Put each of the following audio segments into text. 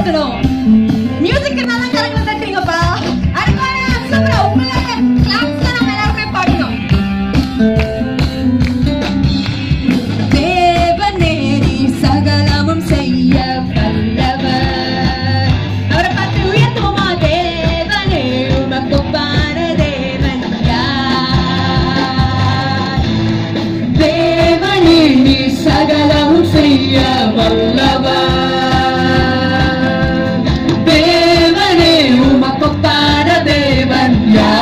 தட்டணும் மியூசிக் நல்லா கரெக்டா தட்டுறீங்கப்பா அருமையா சூப்பரா உங்களால கிளாப்ஸ்ல நம்ம எல்லாருமே பாடணும் தேவனே நீ சகலமும் செய்ய வல்லவர் அவரை பார்த்து உயர்த்துவோமா தேவனே உமக்கு ஒப்பான தேவன் யார் தேவனே நீ சகலமும் செய்ய வல்லவர் தேவனே உமக்கொப்பான தேவன்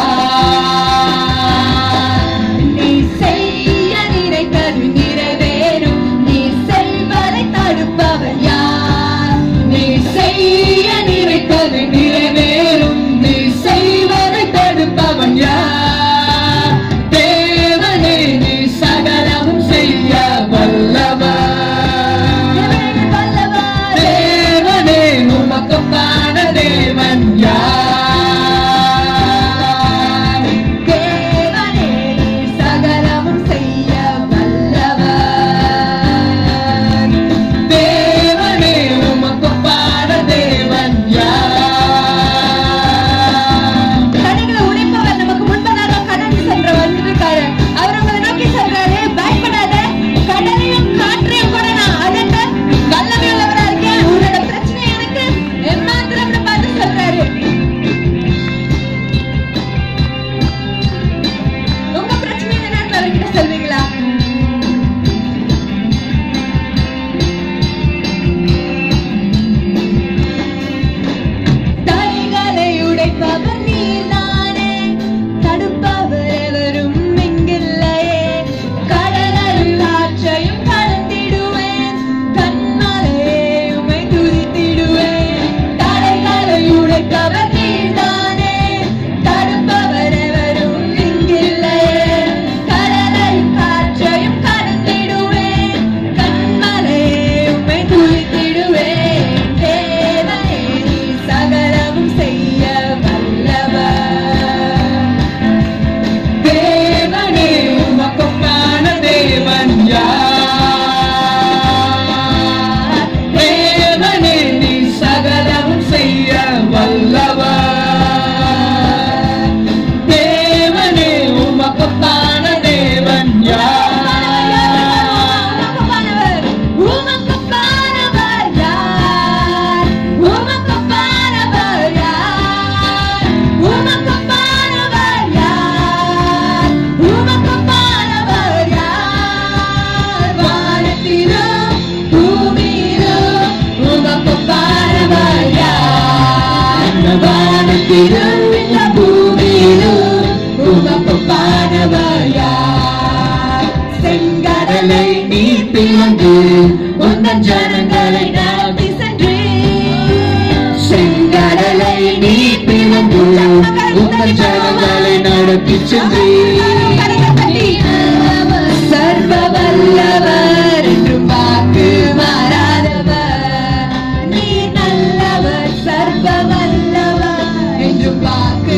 யார் நீ செய்ய நினைத்தது நிறைவேறும் நீ செய்வதை தடுப்பவர் யார் நீ செய்ய நினைத்தது நிறைவேறும் நீ செய்வதை தடுப்பவன் யார் தேவனே நீ சகலமும் செய்ய வல்லவர் வல்லவர் தேவனே உமக்கொப்பான தேவன் யார் தேவனே நீ சகலமும் செய்ய வல்லவர் தேவனே உமக்கொப்பான தேவன் யார் தடைகளை உடைப்பவர் நமக்கு முன்பதாக கடந்து சென்றவர் இருக்காரு அவர் உங்களை நோக்கி சொல்றாரு பயப்படாத கடலையும் காற்றையும் கூட நான் அதட்ட வல்லமை உள்ளவரா இருக்கேன் உன்னோட பிரச்சனை எனக்கு எம்மாத்திரம்னு பார்த்து சொல்றாரு உங்க பிரச்சனை இந்த நேரத்துல அவர்கிட்ட சொல்வீங்களா தடைகளை உடைப்பவர் நீர்தானே தடுப்பவர் எவரும் இங்கில்லையே கடலையும் காற்றையும் கடந்திடுவேன் கண்மலையே உமை துதித்திடுவேன் தடைகளை உடைப்பவர் நீர்தானே தடுப்பவர் எவரும் இங்கில்லையே கடலையும் காற்றையும் கடந்திடுவேன் கண்மலையே உமை துதித்திடுவேன் தேவனே நீ சகலமும் செய்ய வல்லவர் தேவனே உமக்கொப்பான தேவன் யார் தேவனே நீ சகலமும் செய்ய வல்லவர் தேவனே உமக்கொப்பான தேவன் யார் உமக்குப்பானவர் யார்? உமக்குப்பானவர் யார்? உமக்குப்பானவர் யார்? உமக்குப்பானவர் யார்? வானத்திலும் பூமியிலும் உமக்குப்பானவர் யார்? வானத்திலும் இந்த பூமியிலும் உமக்குப்பானவர் யார்? செங்கடலை நீ பிளந்து உந்தன் ஜனங்களை நடத்தி சென்று செங்கடலை நீ பிளந்து உந்தன் ஜனங்களை நடத்தி சென்று சர்வ வல்லவர் என்றும் வாக்கு மாறாதவர் நீ நல்லவர் சர்வ வல்லவர் என்றும் வாக்கு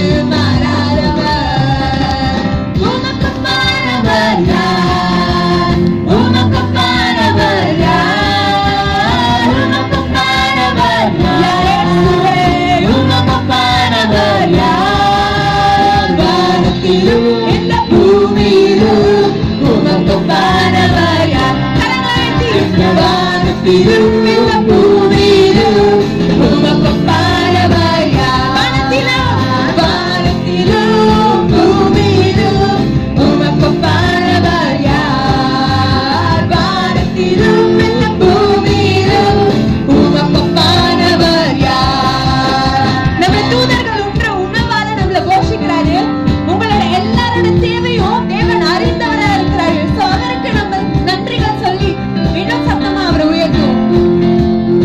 மாறாதவர் உமக்கு பாரவர் யார் உமக்கு பாரவர் யார் உமக்கு பாரவர் யார் உமக்கு பாரவர் யார் வானத்திலும் இந்த பூமியிலும் உமக்கு பாரவர் யார் இந்த வானத்திலும் இந்த பூமியிலும் உமக்கு பாரவர் யார் வானத்திலும் வானத்திலும் பூமியிலும் உமக்கு பாரவர் யார் வானத்திலும் இந்த பூமியிலும் உமக்கு பாரவர் யார் நம்ம தூதர்கள் உற்ற உணவால நம்மள போஷிக்கிறாரு உங்களோட எல்லாரோட தேவையும் தேவன் அறிந்தவரா இருக்கிறாரு சோ அவருக்கு நம்ம நன்றிகள் சொல்லி இன்னும் சத்தமா அவரை உயர்த்துவோம்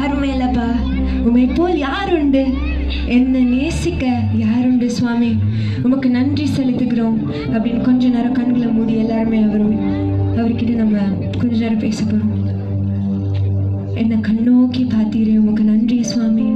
யாருமே இல்லப்பா உமை போல் யாருண்டு என்னை நேசிக்க யாருண்டு சுவாமி உமக்கு நன்றி செலுத்துகிறோம் அப்படின்னு கொஞ்ச நேரம் கண்களை மூடி எல்லாருமே அவரும் அவர்கிட்ட நம்ம கொஞ்ச நேரம் பேச போறோம் என்னை கண்ணோக்கி பார்த்தீரே உமக்கு நன்றி சுவாமி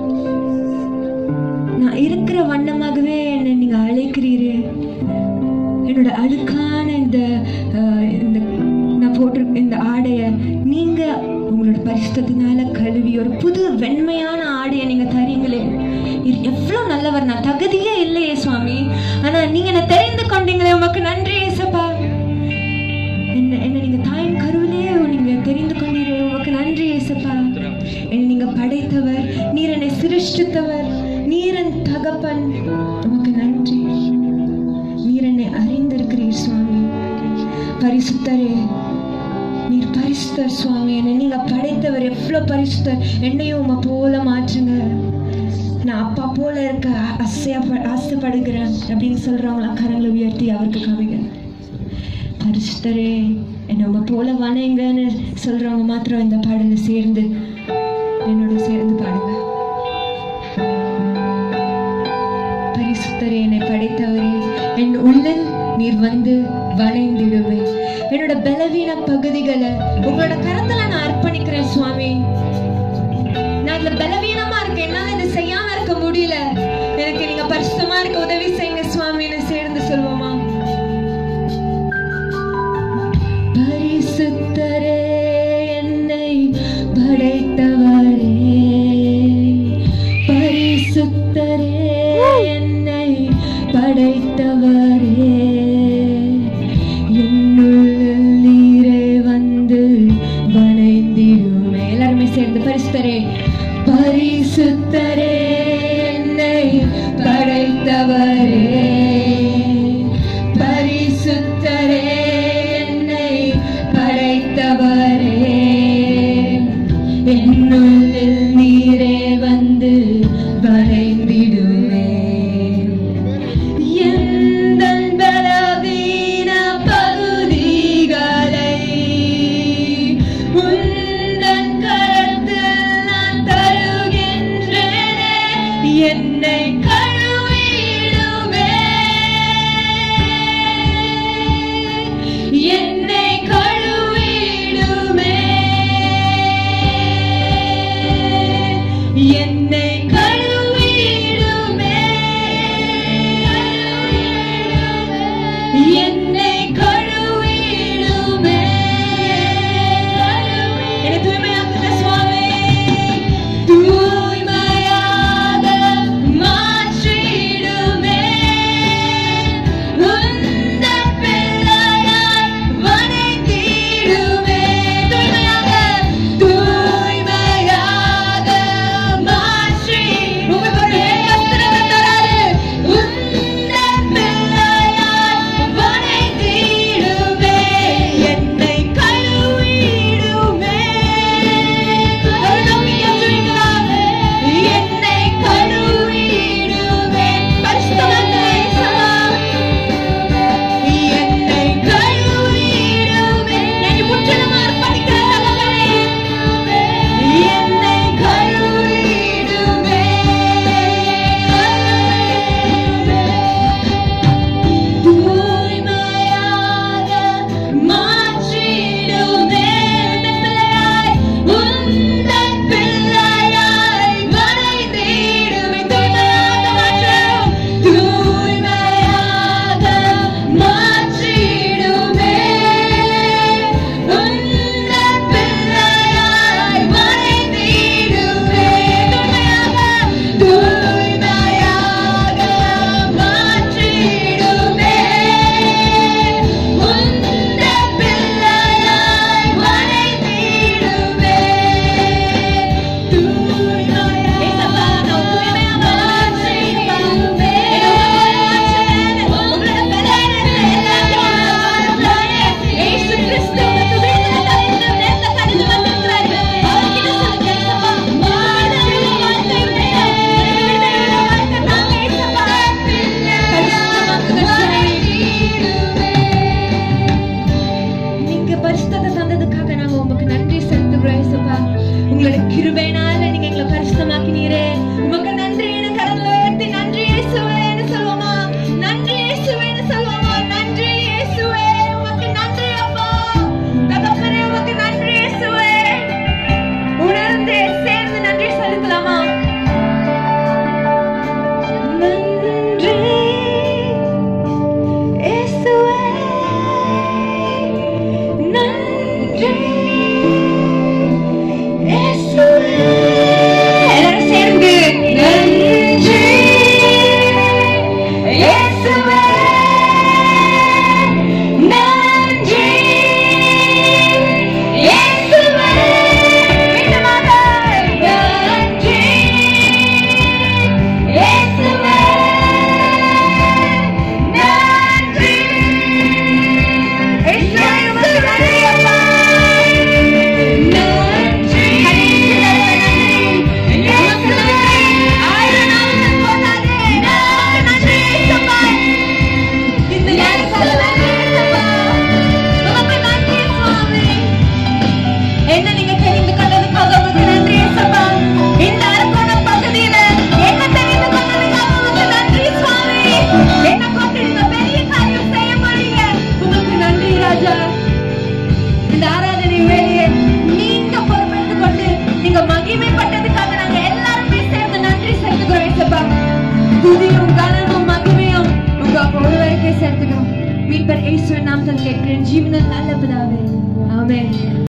நான் இருக்கிற வண்ணமாகவே என்னை நீங்க அழைக்கிறீரே என்னோட அழுக்கான இந்த அஹ், இந்த நான் போட்டிருக்க இந்த ஆடையை நீங்க உங்களோட பரிசுத்தத்தினால கழுவி ஒரு புது வெண்மையான ஆடையை நீங்க தரீங்களே இது எவ்வளவு நல்லவர் நான் தகுதியே இல்லையே சுவாமி ஆனா நீங்க என்ன தெரிந்து கொண்டீங்களே உமக்கு நன்றி ஏசப்பா என்ன என்ன நீங்க தாயின் கருவிலே நீங்க தெரிந்து கொண்டீரே உமக்கு நன்றி ஏசப்பா என்னை நீங்க படைத்தவர் நீர் என்னை சிருஷ்டித்தவர் நீரன் தகப்பன் உமக்கு நன்றி நீர் என்னை அறிந்திருக்கிறீர் சுவாமி பரிசுத்தரே நீர் பரிசுத்தர் சுவாமி என்னை நீங்க படைத்தவர் எவ்வளவு பரிசுத்தர் என்னையும் உம்மை போல மாற்றுங்க நான் அப்பா போல இருக்க ஆ- ஆசையா ஆசைப்படுகிறேன் அப்படின்னு சொல்றவங்களாம் கரங்களை உயர்த்தி அவருக்கு காமிங்க பரிசுத்தரே என்னை உங்க போல வணங்கன்னு சொல்றவங்க மாத்திரம் இந்த பாடல சேர்ந்து என்னோட சேர்ந்து பாடுங்க பரிசுத்தரே என்னை படைத்தவரே என் உள்ளில் நீர் வந்து வளைந்திடுவே என்னோட பலவீன பகுதிகளை உங்களோட கரத்துல நான் அர்ப்பணிக்கிறேன் சுவாமி நான் இதுல பலவீனமா இருக்கேன் என்னால இதை செய்யாம இருக்க முடியல எனக்கு நீங்க பரிசுத்தமா இருக்க உதவி செய்யுங்க சுவாமின்னு சேர்ந்து சொல்வோமா பரிசுத்தரே என்னை படைத்தவரே பரிசுத்தரே என்னை படைத்தவரே என்னுள் நீரே வந்து வணைந்திடுமே எல்லாருமே சேர்ந்து பரிசுத்தரே பரிசுத்தரே என்னை படைத்தவரே பரிசுத்தரே என்னை படைத்தவரே என்னுள்ளில் நீரே வந்து வரைந்திடுவே எந்தன் பலவீன பகுதிகளை உந்தன் கரத்தில் நான் தருகின்றேனே என்னை கழுவிடுவே என்னை கழுவிடுமே என்னை கழுவிடுமே என்னை கழுவிடுமே என்னை தூய்மையாக்குங்க சுவாமி தூய்மையாக மாற்றிடுமே உந்தன் பிள்ளையாய் வணங்கிடுமே தூய்மையாக தூய்மையாக மாற்றிடுமே சுஸ்தமாக்கினீரே உமக்கு நன்றி கரங்களை உயர்த்தி நன்றி இயேசுவேன்னு சொல்லுவோமா நன்றி இயேசுவேன்னு சொல்லுவோமா நன்றி இயேசுவே உமக்கு நன்றி அப்பா தகப்பனே உமக்கு நன்றி இயேசுவே உணர்ந்து சேர்ந்து நன்றி செலுத்தலாமா நன்றி இயேசுவே நன்றி இயேசுவே எல்லாரும் சேர்ந்து நன்றி இயேசுவே நன்றி இயேசுவே மீண்டுமாக நன்றி இயேசுவே நன்றி இயேசுவே உமக்கு நன்றி அப்பா நன்றி உமக்கு நன்றி ஆயிரம் நாமங்கள் போதாதே உமக்கு நன்றி இயேசுப்பா இந்த நேரத்துல நன்றி இயேசுப்பா உமக்கு நன்றி சுவாமி என்ன நீங்க தெரிந்து கொண்டதுக்காக உங்களுக்கு நன்றி இயேசுப்பா இந்த அரக்கோண பகுதியில என்ன தெரிந்து கொண்டதுக்காக உங்களுக்கு நன்றி சுவாமி என்ன கொண்டு இந்த பெரிய காரியம் செய்ய போறீங்க உங்களுக்கு நன்றி ராஜா இந்த ஆராதனை வேலையை நீங்க பொறுப்பெடுத்து கொண்டு நீங்க மகிமைப்பட்டதுக்காக நாங்க எல்லாருமே சேர்ந்து நன்றி செலுத்துகிறோம் இயேசுப்பா துதியும் கனமும் மகிமையும் உங்க ஒருவருக்கே சேர்த்துக்கிறோம் மீட்பர் இயேசுவின் நாமத்தில் கேட்கிறேன் ஜீவன நல்ல பிதாவே ஆமென்